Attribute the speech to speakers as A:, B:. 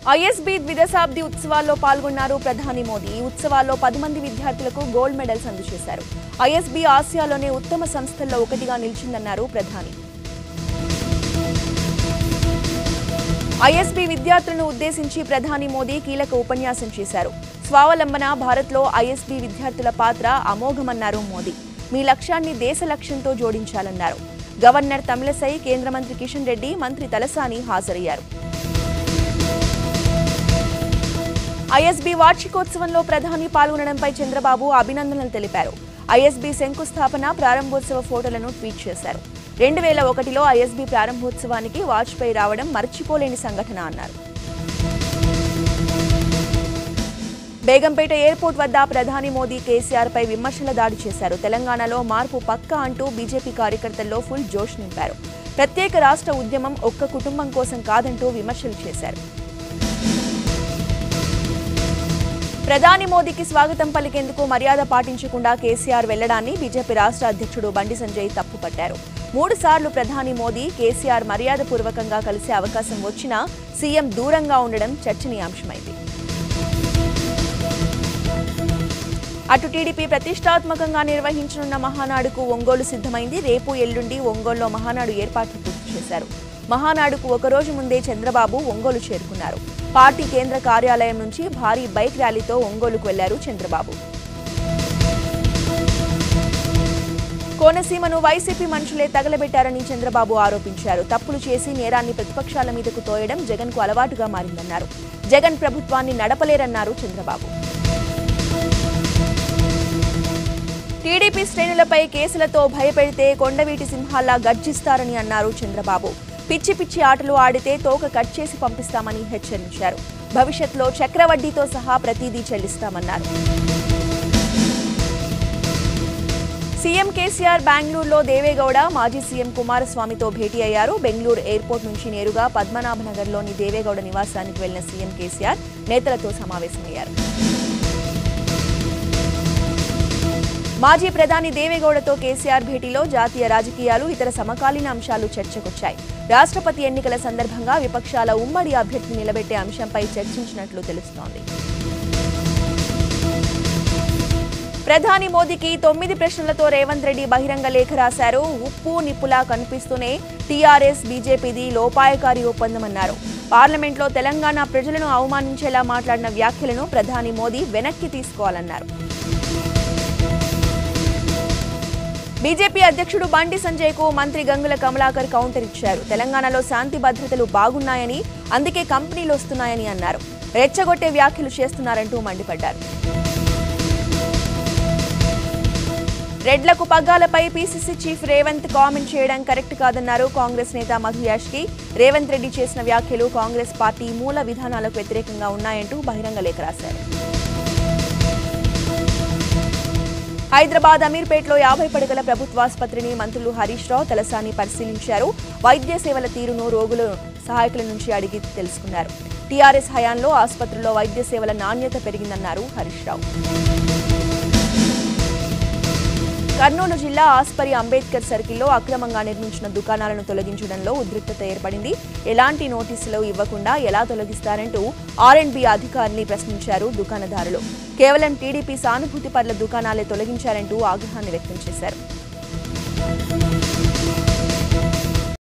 A: ISB ద్విదశాబ్ది ఉత్సవాల్లో పాల్గొన్నారు ప్రధాని మోదీ ఈ ఉత్సవాల్లో పది మంది విద్యార్థులకు గోల్డ్ మెడల్స్ అందజేశారు ఐఎస్బీ ఆసియాలోనే ఉత్తమ సంస్థల్లో ఒకటిగా నిలిచిందన్నారు ప్రధాని ఐఎస్బీ విద్యార్థులను ఉద్దేశించి ప్రధాని మోదీ కీలక ఉపన్యాసం చేశారు స్వావలంబన భారత్లో ఐఎస్బీ విద్యార్థుల పాత్ర అమోఘమన్నారు మోదీ మీ లక్ష్యాన్ని దేశ లక్ష్యంతో జోడించాలన్నారు గవర్నర్ తమిళసై కేంద్ర మంత్రి కిషన్ రెడ్డి మంత్రి తలసాని హాజరయ్యారు ఐఎస్బీ వార్షికోత్సవంలో ప్రధాని పాల్గొనడంపై చంద్రబాబు అభినందనలు తెలిపారు ఐఎస్బీ శంకుస్థాపన ప్రారంభోత్సవ ఫోటోలను ట్వీట్ చేశారు రెండు వేల ఒకటిలో ఐఎస్బీ ప్రారంభోత్సవానికి వాజ్పేయి రావడం మర్చిపోలేని సంఘటన అన్నారు బేగంపేట ఎయిర్పోర్ట్ వద్ద ప్రధాని మోదీ కేసీఆర్ పై విమర్శల దాడి చేశారు తెలంగాణలో మార్పు పక్కా అంటూ బీజేపీ కార్యకర్తల్లో ఫుల్ జోష్ నింపారు ప్రత్యేక రాష్ట్ర ఉద్యమం ఒక్క కుటుంబం కోసం కాదంటూ విమర్శలు చేశారు ప్రధాని మోదీకి స్వాగతం పలికేందుకు మర్యాద పాటించకుండా కేసీఆర్ వెళ్లడాన్ని బీజేపీ రాష్ట్ర అధ్యక్షుడు బండి సంజయ్ తప్పుపట్టారు మూడు సార్లు ప్రధాని మోదీ కేసీఆర్ మర్యాదపూర్వకంగా కలిసే అవకాశం వచ్చినా సీఎం దూరంగా ఉండడం చర్చనీయాంశమైంది అటు టీడీపీ ప్రతిష్టాత్మకంగా నిర్వహించనున్న మహానాడుకు ఒంగోలు సిద్ధమైంది రేపు ఎల్లుండి ఒంగోలులో మహానాడు ఏర్పాట్లు పూర్తి చేశారు మహానాడుకు ఒకరోజు ముందే చంద్రబాబు ఒంగోలు చేరుకున్నారు పార్టీ కేంద్ర కార్యాలయం నుంచి భారీ బైక్ ర్యాలీతో ఒంగోలుకు వెళ్లారు చంద్రబాబు కోనసీమను వైసీపీ మనుషులే తగలబెట్టారని చంద్రబాబు ఆరోపించారు తప్పులు చేసి నేరాన్ని ప్రతిపక్షాల మీదకు తోయడం జగన్ కు అలవాటుగా మారిందన్నారు జగన్ ప్రభుత్వాన్ని నడపలేరన్నారు చంద్రబాబు టీడీపీ శ్రేణులపై కేసులతో భయపెడితే కొండవీటి సింహాల్లా గర్జిస్తారని అన్నారు చంద్రబాబు పిచ్చి పిచ్చి ఆటలు ఆడితే తోక కట్ చేసి పంపిస్తామని హెచ్చరించారు భవిష్యత్తులో చక్రవడ్డీతో సహా ప్రతిదీ చెల్లిస్తామన్నారు సీఎం కేసీఆర్ బెంగళూరులో దేవేగౌడ మాజీ సీఎం కుమారస్వామితో భేటీ అయ్యారు బెంగళూరు ఎయిర్పోర్ట్ నుంచి నేరుగా పద్మనాభనగర్లోని దేవేగౌడ నివాసానికి వెళ్లిన సీఎం కేసీఆర్ నేతలతో సమావేశమయ్యారు మాజీ ప్రధాని దేవేగౌడతో కేసీఆర్ భేటీలో జాతీయ రాజకీయాలు ఇతర సమకాలీన అంశాలు చర్చకొచ్చాయి రాష్ట్రపతి ఎన్నికల సందర్భంగా విపక్షాల ఉమ్మడి అభ్యర్థి నిలబెట్టే అంశంపై చర్చించినట్లు తెలుస్తోంది ప్రధాని మోదీకి తొమ్మిది ప్రశ్నలతో రేవంత్ రెడ్డి బహిరంగ లేఖ రాశారు ఉప్పు నిప్పులా కనిపిస్తూనే టీఆర్ఎస్ బీజేపీది లోపాయకారి ఒప్పందమన్నారు పార్లమెంట్లో తెలంగాణ ప్రజలను అవమానించేలా మాట్లాడిన వ్యాఖ్యలను ప్రధాని మోదీ వెనక్కి తీసుకోవాలన్నారు బీజేపీ అధ్యక్షుడు బండి సంజయ్ కు మంత్రి గంగుల కమలాకర్ కౌంటర్ ఇచ్చారు తెలంగాణలో శాంతి భద్రతలు బాగున్నాయని అందుకే కంపెనీలు వస్తున్నాయని అన్నారు రెచ్చగొట్టే వ్యాఖ్యలు చేస్తున్నారంటూ మండిపడ్డారు రెడ్లకు పగ్గాలపై పీసీసీ చీఫ్ రేవంత్ కామెంట్ చేయడం కరెక్ట్ కాదన్నారు కాంగ్రెస్ నేత మధు యాష్కి రేవంత్ రెడ్డి చేసిన వ్యాఖ్యలు కాంగ్రెస్ పార్టీ మూల విధానాలకు వ్యతిరేకంగా ఉన్నాయంటూ బహిరంగ లేఖ రాశారు హైదరాబాద్ అమీర్పేటలో యాభై పడకల ప్రభుత్వాసుపత్రిని మంత్రులు హరీష్ రావు తలసాని పరిశీలించారు వైద్య సేవల తీరును రోగుల సహాయకుల నుంచి అడిగి తెలుసుకున్నారు టీఆర్ఎస్ హయాంలో ఆసుపత్రిలో వైద్య సేవల నాణ్యత పెరిగిందన్నారు హరీష్ రావు కర్నూలు జిల్లా ఆస్పరి అంబేద్కర్ సర్కిల్లో అక్రమంగా నిర్మించిన దుకాణాలను తొలగించడంలో ఉద్రిక్తత ఏర్పడింది ఎలాంటి నోటీసులు ఇవ్వకుండా ఎలా తొలగిస్తారంటూ ఆర్ అండ్ బి అధికారిని ప్రశ్నించారు దుకాణదారులు కేవలం టీడీపీ సానుభూతి పట్ల దుకాణాలే తొలగించారంటూ ఆగ్రహాన్ని వ్యక్తం చేశారు